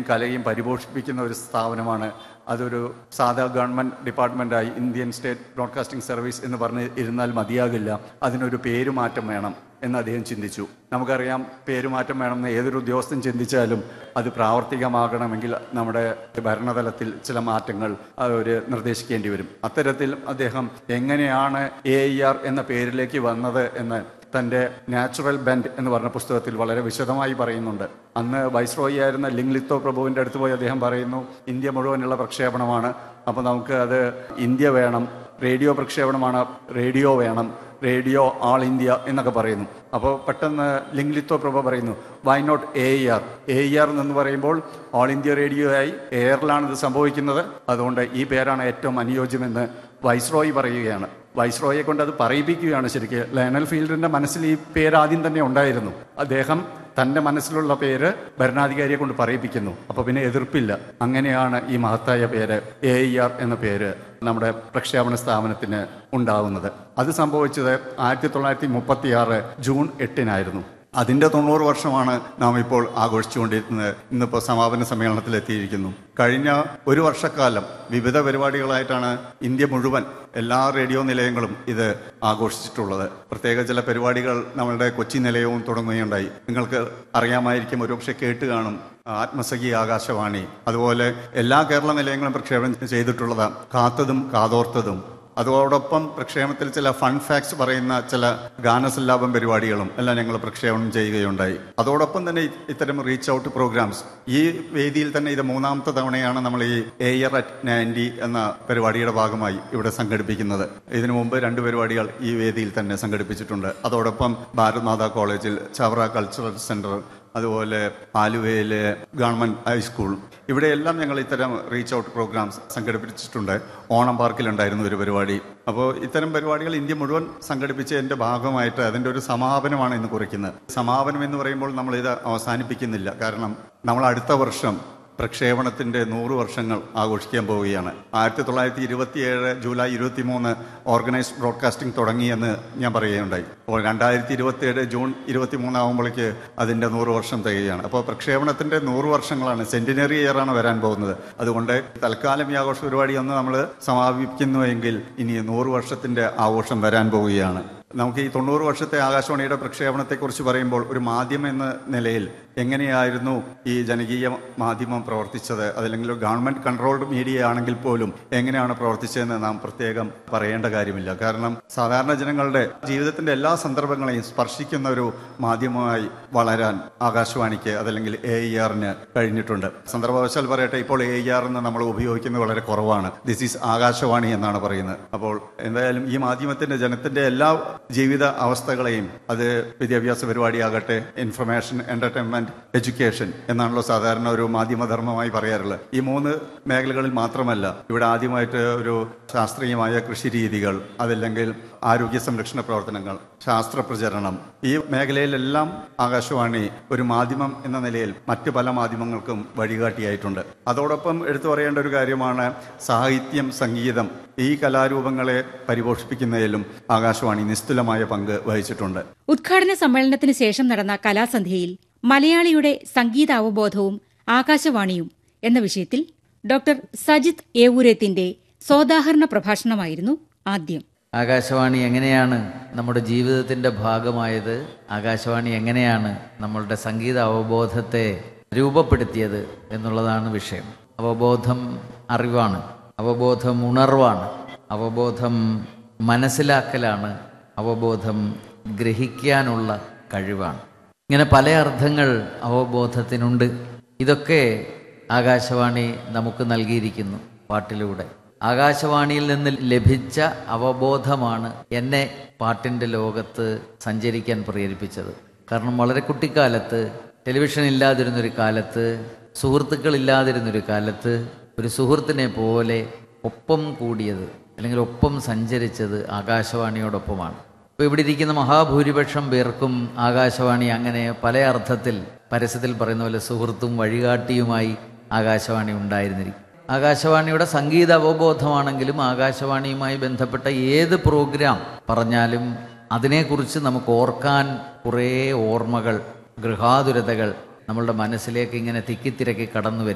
കലയും പരിപോഷിപ്പിക്കുന്ന ഒരു സ്ഥാപനമാണ് അതൊരു സാധാ ഗവൺമെൻറ് ഡിപ്പാർട്ട്മെൻറ്റായി ഇന്ത്യൻ സ്റ്റേറ്റ് ബ്രോഡ്കാസ്റ്റിംഗ് സർവീസ് എന്ന് പറഞ്ഞ് ഇരുന്നാൽ മതിയാകില്ല അതിനൊരു പേരുമാറ്റം വേണം എന്ന് അദ്ദേഹം ചിന്തിച്ചു നമുക്കറിയാം പേരുമാറ്റം വേണമെന്ന് ഏതൊരു ഉദ്യോഗസ്ഥൻ ചിന്തിച്ചാലും അത് പ്രാവർത്തികമാകണമെങ്കിൽ നമ്മുടെ ഭരണതലത്തിൽ ചില മാറ്റങ്ങൾ അവർ നിർദ്ദേശിക്കേണ്ടി വരും അത്തരത്തിൽ അദ്ദേഹം എങ്ങനെയാണ് എ ആർ എന്ന പേരിലേക്ക് വന്നത് എന്ന് തൻ്റെ നാച്ചുറൽ ബെൻഡ് എന്ന് പറഞ്ഞ പുസ്തകത്തിൽ വളരെ വിശദമായി പറയുന്നുണ്ട് അന്ന് വൈസ്രോയി ആയിരുന്ന ലിംഗ്ലിത്തോ പ്രഭുവിൻ്റെ അടുത്ത് പോയി അദ്ദേഹം പറയുന്നു ഇന്ത്യ മുഴുവനുള്ള പ്രക്ഷേപണമാണ് അപ്പോൾ നമുക്ക് അത് ഇന്ത്യ വേണം റേഡിയോ പ്രക്ഷേപണമാണ് റേഡിയോ വേണം റേഡിയോ ആൾ ഇന്ത്യ എന്നൊക്കെ പറയുന്നു അപ്പോൾ പെട്ടെന്ന് ലിംഗ്ലിത്തോ പ്രഭ പറയുന്നു why not A R A R എന്ന് പറയുമ്പോൾ ഓൾ ഇന്ത്യ റേഡിയോ ആയി എയറിലാണ് ഇത് സംഭവിക്കുന്നത് അതുകൊണ്ട് ഈ പേരാണ് ഏറ്റവും അനുയോജ്യമെന്ന് വൈസ്രോയി പറയുകയാണ് വൈസ്രോയെ കൊണ്ട് അത് പറയിപ്പിക്കുകയാണ് ശരിക്ക് ലയണൽ ഫീൽഡിന്റെ മനസ്സിൽ ഈ പേര് ആദ്യം തന്നെ ഉണ്ടായിരുന്നു അദ്ദേഹം തൻ്റെ മനസ്സിലുള്ള പേര് ഭരണാധികാരിയെ കൊണ്ട് പറയിപ്പിക്കുന്നു അപ്പോൾ പിന്നെ എതിർപ്പില്ല അങ്ങനെയാണ് ഈ മഹത്തായ പേര് എ ആർ എന്ന പേര് നമ്മുടെ പ്രക്ഷേപണ സ്ഥാപനത്തിന് ഉണ്ടാവുന്നത് അത് സംഭവിച്ചത് ആയിരത്തി തൊള്ളായിരത്തി മുപ്പത്തി ആറ് ജൂൺ എട്ടിനായിരുന്നു അതിൻ്റെ തൊണ്ണൂറ് വർഷമാണ് നാം ഇപ്പോൾ ആഘോഷിച്ചുകൊണ്ടിരിക്കുന്നത് ഇന്നിപ്പോൾ സമാപന സമ്മേളനത്തിൽ എത്തിയിരിക്കുന്നു കഴിഞ്ഞ ഒരു വർഷക്കാലം വിവിധ പരിപാടികളായിട്ടാണ് ഇന്ത്യ മുഴുവൻ എല്ലാ റേഡിയോ നിലയങ്ങളും ഇത് ആഘോഷിച്ചിട്ടുള്ളത് പ്രത്യേക ചില പരിപാടികൾ നമ്മളുടെ കൊച്ചി നിലയവും തുടങ്ങുകയുണ്ടായി നിങ്ങൾക്ക് അറിയാമായിരിക്കും ഒരുപക്ഷെ കേട്ട് കാണും ആത്മസഖി ആകാശവാണി അതുപോലെ എല്ലാ കേരള നിലയങ്ങളും പ്രക്ഷേപണം ചെയ്തിട്ടുള്ളത് കാത്തതും കാതോർത്തതും അതോടൊപ്പം പ്രക്ഷേപണത്തിൽ ചില ഫൺ ഫാക്ട്സ് പറയുന്ന ചില ഗാനസല്ലാപം പരിപാടികളും എല്ലാം ഞങ്ങൾ പ്രക്ഷേപണം ചെയ്യുകയുണ്ടായി അതോടൊപ്പം തന്നെ ഇ- ഇത്തരം റീച്ച് ഔട്ട് പ്രോഗ്രാംസ് ഈ വേദിയിൽ തന്നെ ഇത് മൂന്നാമത്തെ തവണയാണ് നമ്മൾ ഈ എയർ അറ്റ് നയൻറ്റി എന്ന പരിപാടിയുടെ ഭാഗമായി ഇവിടെ സംഘടിപ്പിക്കുന്നത് ഇതിനു മുമ്പ് രണ്ട് പരിപാടികൾ ഈ വേദിയിൽ തന്നെ സംഘടിപ്പിച്ചിട്ടുണ്ട് അതോടൊപ്പം ഭാരത് മാതാ കോളേജിൽ ചവറ കൾച്ചറൽ സെന്റർ അതുപോലെ ആലുവയിലെ ഗവൺമെന്റ് ഹൈസ്കൂൾ ഇവിടെയെല്ലാം ഞങ്ങൾ ഇത്തരം റീച്ച് ഔട്ട് പ്രോഗ്രാംസ് സംഘടിപ്പിച്ചിട്ടുണ്ട് ഓണം പാർക്കിലുണ്ടായിരുന്നു ഒരു പരിപാടി അപ്പോൾ ഇത്തരം പരിപാടികൾ ഇന്ത്യ മുഴുവൻ സംഘടിപ്പിച്ചതിന്റെ ഭാഗമായിട്ട് അതിന്റെ ഒരു സമാപനമാണ് ഇന്ന് കുറിക്കുന്നത് സമാപനം എന്ന് പറയുമ്പോൾ നമ്മൾ ഇത് അവസാനിപ്പിക്കുന്നില്ല കാരണം നമ്മൾ അടുത്ത വർഷം പ്രക്ഷേപണത്തിന്റെ നൂറ് വർഷങ്ങൾ ആഘോഷിക്കാൻ പോവുകയാണ് ആയിരത്തി തൊള്ളായിരത്തി ഇരുപത്തിയേഴ് ജൂലൈ ഇരുപത്തി മൂന്ന് ഓർഗനൈസ്ഡ് ബ്രോഡ്കാസ്റ്റിംഗ് തുടങ്ങിയെന്ന് ഞാൻ പറയുകയുണ്ടായി അപ്പോൾ രണ്ടായിരത്തി ഇരുപത്തിയേഴ് ജൂൺ ഇരുപത്തി മൂന്നാകുമ്പോഴേക്ക് അതിന്റെ നൂറ് വർഷം തികയാണ് അപ്പോൾ പ്രക്ഷേപണത്തിന്റെ നൂറ് വർഷങ്ങളാണ് സെന്റിനറി ഇയർ ആണ് വരാൻ പോകുന്നത് അതുകൊണ്ട് തൽക്കാലം ഈ ആഘോഷ പരിപാടി ഒന്ന് നമ്മൾ സമാപിക്കുന്നുവെങ്കിൽ ഇനി നൂറ് വർഷത്തിന്റെ ആഘോഷം വരാൻ പോവുകയാണ് നമുക്ക് ഈ തൊണ്ണൂറ് വർഷത്തെ ആകാശവാണിയുടെ പ്രക്ഷേപണത്തെക്കുറിച്ച് പറയുമ്പോൾ ഒരു മാധ്യമം എന്ന നിലയിൽ എങ്ങനെയായിരുന്നു ഈ ജനകീയ മാധ്യമം പ്രവർത്തിച്ചത് അതല്ലെങ്കിൽ ഒരു ഗവൺമെന്റ് കൺട്രോൾഡ് മീഡിയ ആണെങ്കിൽ പോലും എങ്ങനെയാണ് പ്രവർത്തിച്ചതെന്ന് നാം പ്രത്യേകം പറയേണ്ട കാര്യമില്ല കാരണം സാധാരണ ജനങ്ങളുടെ ജീവിതത്തിന്റെ എല്ലാ സന്ദർഭങ്ങളെയും സ്പർശിക്കുന്ന ഒരു മാധ്യമമായി വളരാൻ ആകാശവാണിക്ക് അതല്ലെങ്കിൽ എ ഇ ആറിന് കഴിഞ്ഞിട്ടുണ്ട് സന്ദർഭവശാൽ പറയട്ടെ ഇപ്പോൾ എ ഇ ആർ എന്ന് നമ്മൾ ഉപയോഗിക്കുന്നത് വളരെ കുറവാണ് ദിസ് ഈസ് ആകാശവാണി എന്നാണ് പറയുന്നത് അപ്പോൾ എന്തായാലും ഈ മാധ്യമത്തിന്റെ ജനത്തിന്റെ എല്ലാ ജീവിത അവസ്ഥകളെയും അത് വിദ്യാഭ്യാസ പരിപാടിയാകട്ടെ ഇൻഫർമേഷൻ എന്റർടൈൻമെന്റ് എഡ്യൂക്കേഷൻ എന്നാണല്ലോ സാധാരണ ഒരു മാധ്യമധർമ്മമായി പറയാറുള്ളത് ഈ മൂന്ന് മേഖലകളിൽ മാത്രമല്ല ഇവിടെ ആദ്യമായിട്ട് ഒരു ശാസ്ത്രീയമായ കൃഷി രീതികൾ അതല്ലെങ്കിൽ ആരോഗ്യ സംരക്ഷണ പ്രവർത്തനങ്ങൾ ശാസ്ത്ര പ്രചരണം ഈ മേഖലയിലെല്ലാം ആകാശവാണി ഒരു മാധ്യമം എന്ന നിലയിൽ മറ്റ് പല മാധ്യമങ്ങൾക്കും വഴികാട്ടിയായിട്ടുണ്ട് അതോടൊപ്പം എടുത്തു പറയേണ്ട ഒരു കാര്യമാണ് സാഹിത്യം സംഗീതം ഈ കലാരൂപങ്ങളെ പരിപോഷിപ്പിക്കുന്നതിലും ആകാശവാണി നിസ്തുലമായ പങ്ക് വഹിച്ചിട്ടുണ്ട് ഉദ്ഘാടന സമ്മേളനത്തിന് ശേഷം നടന്ന കലാസന്ധ്യയിൽ മലയാളിയുടെ സംഗീത അവബോധവും ആകാശവാണിയും എന്ന വിഷയത്തിൽ ഡോക്ടർ സജിത് ഏവൂരത്തിന്റെ സോദാഹരണ പ്രഭാഷണമായിരുന്നു ആദ്യം ആകാശവാണി എങ്ങനെയാണ് നമ്മുടെ ജീവിതത്തിൻ്റെ ഭാഗമായത് ആകാശവാണി എങ്ങനെയാണ് നമ്മളുടെ സംഗീത അവബോധത്തെ രൂപപ്പെടുത്തിയത് എന്നുള്ളതാണ് വിഷയം അവബോധം അറിവാണ് അവബോധം ഉണർവാണ് അവബോധം മനസ്സിലാക്കലാണ് അവബോധം ഗ്രഹിക്കാനുള്ള കഴിവാണ് ഇങ്ങനെ പല അർത്ഥങ്ങൾ അവബോധത്തിനുണ്ട് ഇതൊക്കെ ആകാശവാണി നമുക്ക് നൽകിയിരിക്കുന്നു പാട്ടിലൂടെ ആകാശവാണിയിൽ നിന്ന് ലഭിച്ച അവബോധമാണ് എന്നെ പാട്ടിൻ്റെ ലോകത്ത് സഞ്ചരിക്കാൻ പ്രേരിപ്പിച്ചത് കാരണം വളരെ കുട്ടിക്കാലത്ത് ടെലിവിഷൻ ഇല്ലാതിരുന്നൊരു കാലത്ത് സുഹൃത്തുക്കളില്ലാതിരുന്നൊരു കാലത്ത് ഒരു സുഹൃത്തിനെ പോലെ ഒപ്പം കൂടിയത് അല്ലെങ്കിൽ ഒപ്പം സഞ്ചരിച്ചത് ആകാശവാണിയോടൊപ്പമാണ് ഇപ്പോൾ ഇവിടെ ഇരിക്കുന്ന മഹാഭൂരിപക്ഷം പേർക്കും ആകാശവാണി അങ്ങനെ പല അർത്ഥത്തിൽ പരസ്യത്തിൽ പറയുന്ന പോലെ സുഹൃത്തും വഴികാട്ടിയുമായി ആകാശവാണി ഉണ്ടായിരുന്നിരിക്കും ആകാശവാണിയുടെ സംഗീത അവബോധമാണെങ്കിലും ആകാശവാണിയുമായി ബന്ധപ്പെട്ട ഏത് പ്രോഗ്രാം പറഞ്ഞാലും അതിനെക്കുറിച്ച് നമുക്ക് ഓർക്കാൻ കുറേ ഓർമ്മകൾ ഗൃഹാതുരതകൾ നമ്മളുടെ മനസ്സിലേക്ക് ഇങ്ങനെ തിക്കിത്തിരക്കി കടന്നു വരും